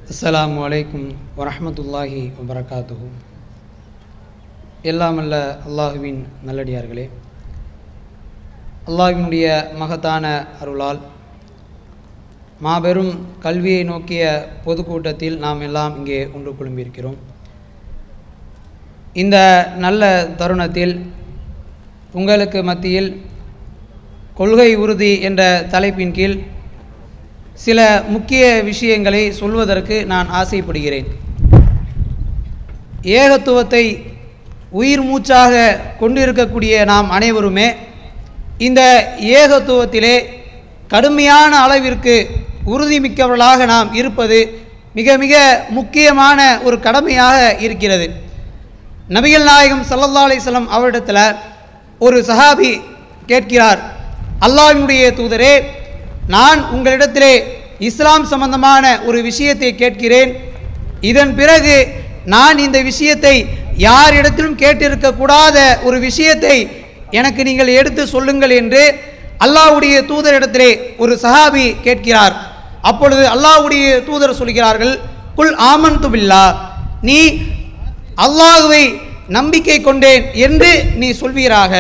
அஸ்ஸலாமு அலைக்கும் வரஹ்மத்துல்லாஹி வபரகாத்துஹு எல்லாம் அல்ல அல்லாஹுவின் நல்லடியார்களே அல்லாஹ்வினுடைய மகத்தான அருளால் மாபெரும் கல்வியை நோக்கிய பொதுக்கூட்டத்தில் நாம் எல்லாம் இங்கே ஒன்று குழும்பியிருக்கிறோம் இந்த நல்ல தருணத்தில் உங்களுக்கு மத்தியில் கொள்கை உறுதி என்ற தலைப்பின் கீழ் சில முக்கிய விஷயங்களை சொல்வதற்கு நான் ஆசைப்படுகிறேன் ஏகத்துவத்தை உயிர் மூச்சாக கொண்டிருக்கக்கூடிய நாம் அனைவருமே இந்த ஏகத்துவத்திலே கடுமையான அளவிற்கு உறுதிமிக்கவர்களாக நாம் இருப்பது மிக மிக முக்கியமான ஒரு கடமையாக இருக்கிறது நபிகள் நாயகம் சல்லல்லா அலிஸ்லாம் அவரிடத்தில் ஒரு சஹாபி கேட்கிறார் அல்லாஹ்வினுடைய தூதரே நான் உங்களிடத்திலே இஸ்லாம் சம்பந்தமான ஒரு விஷயத்தை கேட்கிறேன் இதன் பிறகு நான் இந்த விஷயத்தை யாரிடத்திலும் கேட்டிருக்கக்கூடாத ஒரு விஷயத்தை எனக்கு நீங்கள் எடுத்து சொல்லுங்கள் என்று அல்லாஹ்வுடைய தூதரிடத்திலே ஒரு சஹாபி கேட்கிறார் அப்பொழுது அல்லாஹ்வுடைய தூதர் சொல்கிறார்கள் குல் ஆமன் துபில்லா நீ அல்லாஹுவை நம்பிக்கை கொண்டேன் என்று நீ சொல்வீராக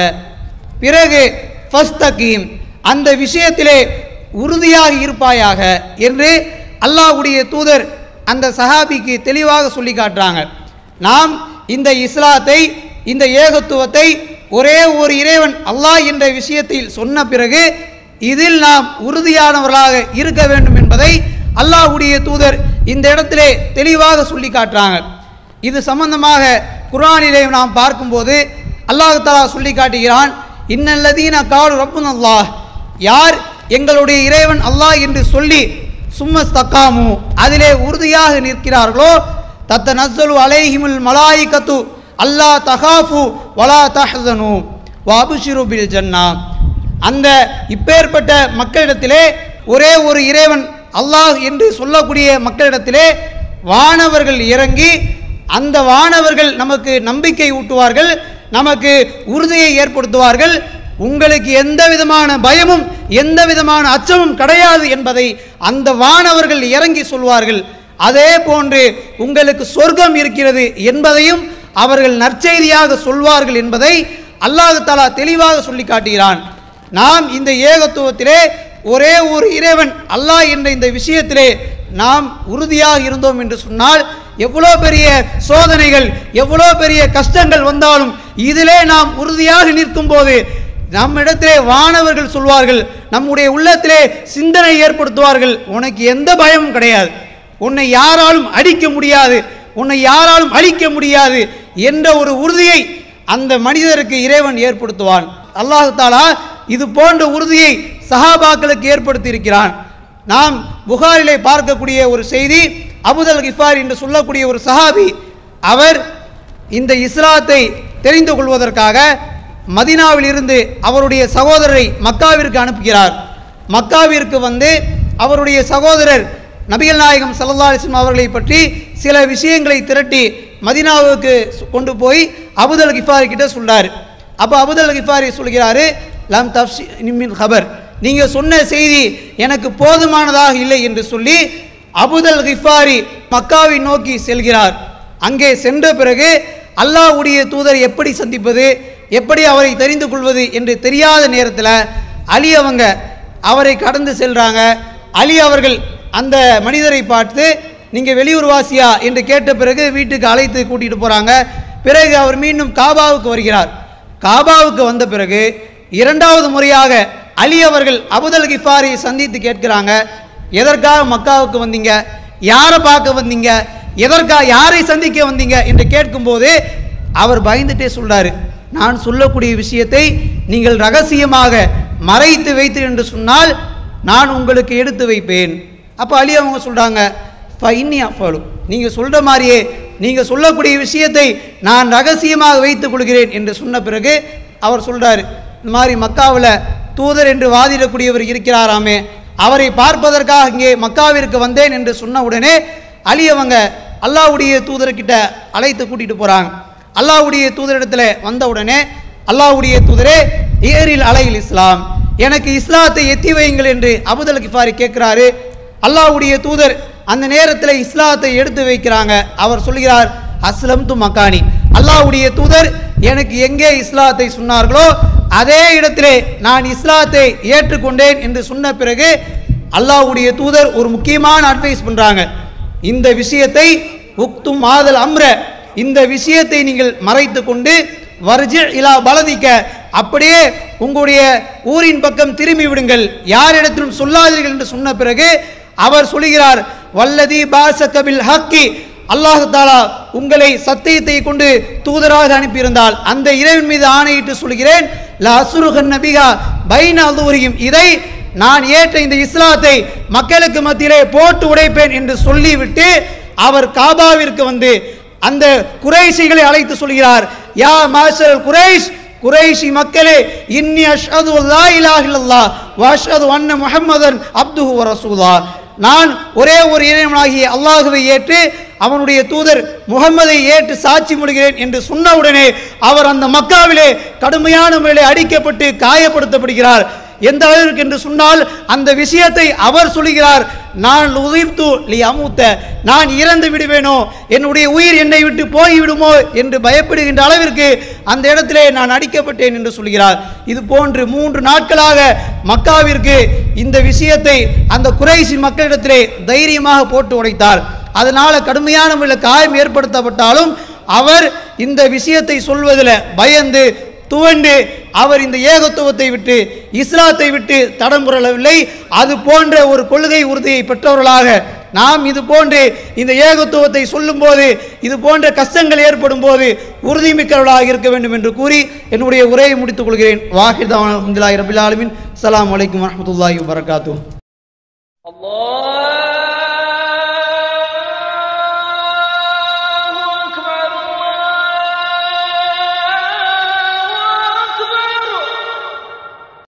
பிறகு ஃபஸ்தகீம் அந்த விஷயத்திலே உறுதியாக இருப்பாயாக என்று அல்லாஹ்வுடைய தூதர் அந்த சஹாபிக்கு தெளிவாக சொல்லி காட்டுறாங்க நாம் இந்த இஸ்லாத்தை இந்த ஏகத்துவத்தை ஒரே ஒரு இறைவன் அல்லாஹ் என்ற விஷயத்தில் சொன்ன பிறகு இதில் நாம் உறுதியானவர்களாக இருக்க வேண்டும் என்பதை அல்லாஹ்வுடைய தூதர் இந்த இடத்திலே தெளிவாக சொல்லி காட்டுறாங்க இது சம்பந்தமாக குர்ஆனிலே நாம் பார்க்கும்போது அல்லாஹ் தஆலா சொல்லி காட்டுகிறான் இன்னல்லதீன காலு ரப்புன் அல்லாஹ் யார் எங்களுடைய இறைவன் அல்லாஹ் என்று சொல்லி சும்மஸ்தக்காமு அதிலே உறுதியாக நிற்கிறார்களோ தத்த நஸ்ஸலு அலைஹிமுல் மலாயிகத்து அல்லாஹ் தகாஃபு வலா தஹ்சனு வாபுஷிரு பில் ஜன்னா அந்த இப்பேற்பட்ட மக்களிடத்திலே ஒரே ஒரு இறைவன் அல்லாஹ் என்று சொல்லக்கூடிய மக்களிடத்திலே வானவர்கள் இறங்கி அந்த வானவர்கள் நமக்கு நம்பிக்கை ஊட்டுவார்கள் நமக்கு உறுதியை ஏற்படுத்துவார்கள் உங்களுக்கு எந்த விதமான பயமும் எந்த விதமான அச்சமும் கிடையாது என்பதை அந்த வானவர்கள் இறங்கி சொல்வார்கள் அதே போன்று உங்களுக்கு சொர்க்கம் இருக்கிறது என்பதையும் அவர்கள் நற்செய்தியாக சொல்வார்கள் என்பதை அல்லாஹு தலா தெளிவாக சொல்லி காட்டுகிறான் நாம் இந்த ஏகத்துவத்திலே ஒரே ஒரு இறைவன் அல்லாஹ் என்ற இந்த விஷயத்திலே நாம் உறுதியாக இருந்தோம் என்று சொன்னால் எவ்வளோ பெரிய சோதனைகள் எவ்வளோ பெரிய கஷ்டங்கள் வந்தாலும் இதிலே நாம் உறுதியாக நிற்கும் போது நம்மிடத்திலே வானவர்கள் சொல்வார்கள் நம்முடைய உள்ளத்திலே சிந்தனை ஏற்படுத்துவார்கள் உனக்கு எந்த பயமும் கிடையாது உன்னை யாராலும் அடிக்க முடியாது உன்னை யாராலும் அழிக்க முடியாது என்ற ஒரு உறுதியை அந்த மனிதருக்கு இறைவன் ஏற்படுத்துவான் அல்லாஹு தாலா இது போன்ற உறுதியை சஹாபாக்களுக்கு ஏற்படுத்தி இருக்கிறான் நாம் புகாரிலே பார்க்கக்கூடிய ஒரு செய்தி அபுதல் கிஃபார் என்று சொல்லக்கூடிய ஒரு சஹாபி அவர் இந்த இஸ்லாத்தை தெரிந்து கொள்வதற்காக மதினாவில் இருந்து அவருடைய சகோதரரை மக்காவிற்கு அனுப்புகிறார் மக்காவிற்கு வந்து அவருடைய சகோதரர் நபிகள் நாயகம் சல்லா அலிஸ்லாம் அவர்களை பற்றி சில விஷயங்களை திரட்டி மதினாவுக்கு கொண்டு போய் அபுதல் கிஃபாரி கிட்ட சொல்றார் அப்போ அபுதல் கிஃபாரி சொல்கிறாரு லம் தப்சி நிமின் ஹபர் நீங்கள் சொன்ன செய்தி எனக்கு போதுமானதாக இல்லை என்று சொல்லி அபுதல் கிஃபாரி மக்காவை நோக்கி செல்கிறார் அங்கே சென்ற பிறகு அல்லாஹ்வுடைய தூதர் எப்படி சந்திப்பது எப்படி அவரை தெரிந்து கொள்வது என்று தெரியாத நேரத்தில் அலி அவங்க அவரை கடந்து செல்றாங்க அலி அவர்கள் அந்த மனிதரை பார்த்து நீங்கள் வெளியூர்வாசியா என்று கேட்ட பிறகு வீட்டுக்கு அழைத்து கூட்டிகிட்டு போகிறாங்க பிறகு அவர் மீண்டும் காபாவுக்கு வருகிறார் காபாவுக்கு வந்த பிறகு இரண்டாவது முறையாக அலி அவர்கள் அபுதல் கிஃபாரியை சந்தித்து கேட்கிறாங்க எதற்காக மக்காவுக்கு வந்தீங்க யாரை பார்க்க வந்தீங்க எதற்காக யாரை சந்திக்க வந்தீங்க என்று கேட்கும்போது அவர் பயந்துட்டே சொல்றாரு நான் சொல்லக்கூடிய விஷயத்தை நீங்கள் ரகசியமாக மறைத்து வைத்து என்று சொன்னால் நான் உங்களுக்கு எடுத்து வைப்பேன் அப்போ அலி அவங்க சொல்கிறாங்க ஃபைன்னி அஃபாலு நீங்கள் சொல்கிற மாதிரியே நீங்கள் சொல்லக்கூடிய விஷயத்தை நான் ரகசியமாக வைத்துக் கொள்கிறேன் என்று சொன்ன பிறகு அவர் சொல்கிறார் இந்த மாதிரி மக்காவில் தூதர் என்று வாதிடக்கூடியவர் இருக்கிறாராமே அவரை பார்ப்பதற்காக இங்கே மக்காவிற்கு வந்தேன் என்று சொன்ன உடனே அலி அவங்க அல்லாவுடைய தூதர்கிட்ட அழைத்து கூட்டிகிட்டு போகிறாங்க அல்லாவுடைய தூதரிடத்தில் வந்த உடனே அல்லாவுடைய தூதரே ஏரில் அலையில் இஸ்லாம் எனக்கு இஸ்லாத்தை எத்தி வையுங்கள் என்று அபுதல் கிஃபாரி கேட்கிறாரு அல்லாஹ்வுடைய தூதர் அந்த நேரத்தில் இஸ்லாத்தை எடுத்து வைக்கிறாங்க அவர் சொல்கிறார் அஸ்லம் து மக்கானி அல்லாஹ்வுடைய தூதர் எனக்கு எங்கே இஸ்லாத்தை சொன்னார்களோ அதே இடத்திலே நான் இஸ்லாத்தை ஏற்றுக்கொண்டேன் என்று சொன்ன பிறகு அல்லாஹ்வுடைய தூதர் ஒரு முக்கியமான அட்வைஸ் பண்றாங்க இந்த விஷயத்தை உக்தும் ஆதல் அம்ர இந்த விஷயத்தை நீங்கள் மறைத்து கொண்டு வர்ஜி இலா பலதிக்க அப்படியே உங்களுடைய ஊரின் பக்கம் திரும்பி விடுங்கள் யாரிடத்திலும் சொல்லாதீர்கள் என்று சொன்ன பிறகு அவர் சொல்கிறார் வல்லதி பாசகபில் ஹக்கி அல்லாஹு தாலா உங்களை சத்தியத்தை கொண்டு தூதராக அனுப்பியிருந்தால் அந்த இறைவன் மீது ஆணையிட்டு சொல்கிறேன் ல அசுருகன் நபிகா பைன அதுவரியும் இதை நான் ஏற்ற இந்த இஸ்லாத்தை மக்களுக்கு மத்தியிலே போட்டு உடைப்பேன் என்று சொல்லிவிட்டு அவர் காபாவிற்கு வந்து அந்த குறைஷிகளை அழைத்து சொல்கிறார் யா மாஷர் குறைஷ் குறைஷி மக்களே இன்னி அஷ்ஹது அல்லா இலாஹ இல்லல்லாஹ் வ அஷ்ஹது அன்ன முஹம்மதன் அப்துஹு வ ரசூலா நான் ஒரே ஒரு இறைவனாகிய அல்லாஹுவை ஏற்று அவனுடைய தூதர் முகம்மதை ஏற்று சாட்சி முடிகிறேன் என்று சொன்னவுடனே அவர் அந்த மக்காவிலே கடுமையான முறையிலே அடிக்கப்பட்டு காயப்படுத்தப்படுகிறார் எந்த அளவிற்கு என்று சொன்னால் அந்த விஷயத்தை அவர் சொல்கிறார் நான் உதிர்த்து லி அமுத்த நான் இறந்து விடுவேனோ என்னுடைய உயிர் என்னை விட்டு போய்விடுமோ என்று பயப்படுகின்ற அளவிற்கு அந்த இடத்திலே நான் அடிக்கப்பட்டேன் என்று சொல்கிறார் இது போன்று மூன்று நாட்களாக மக்காவிற்கு இந்த விஷயத்தை அந்த குறைசி மக்களிடத்திலே தைரியமாக போட்டு உடைத்தார் அதனால கடுமையான முறையில் காயம் ஏற்படுத்தப்பட்டாலும் அவர் இந்த விஷயத்தை சொல்வதில் பயந்து துவண்டு அவர் இந்த ஏகத்துவத்தை விட்டு இஸ்லாத்தை விட்டு தடம் புரளவில்லை அது போன்ற ஒரு கொள்கை உறுதியை பெற்றவர்களாக நாம் இது போன்று இந்த ஏகத்துவத்தை சொல்லும்போது இது போன்ற கஷ்டங்கள் ஏற்படும் போது உறுதிமிக்கவர்களாக இருக்க வேண்டும் என்று கூறி என்னுடைய உரையை முடித்துக் கொள்கிறேன் வாஹிதான ரபில் ஆலமின் அஸ்ஸலாமு அலைக்கும் வரஹ்மத்துல்லாஹி வபரகாத்துஹு الله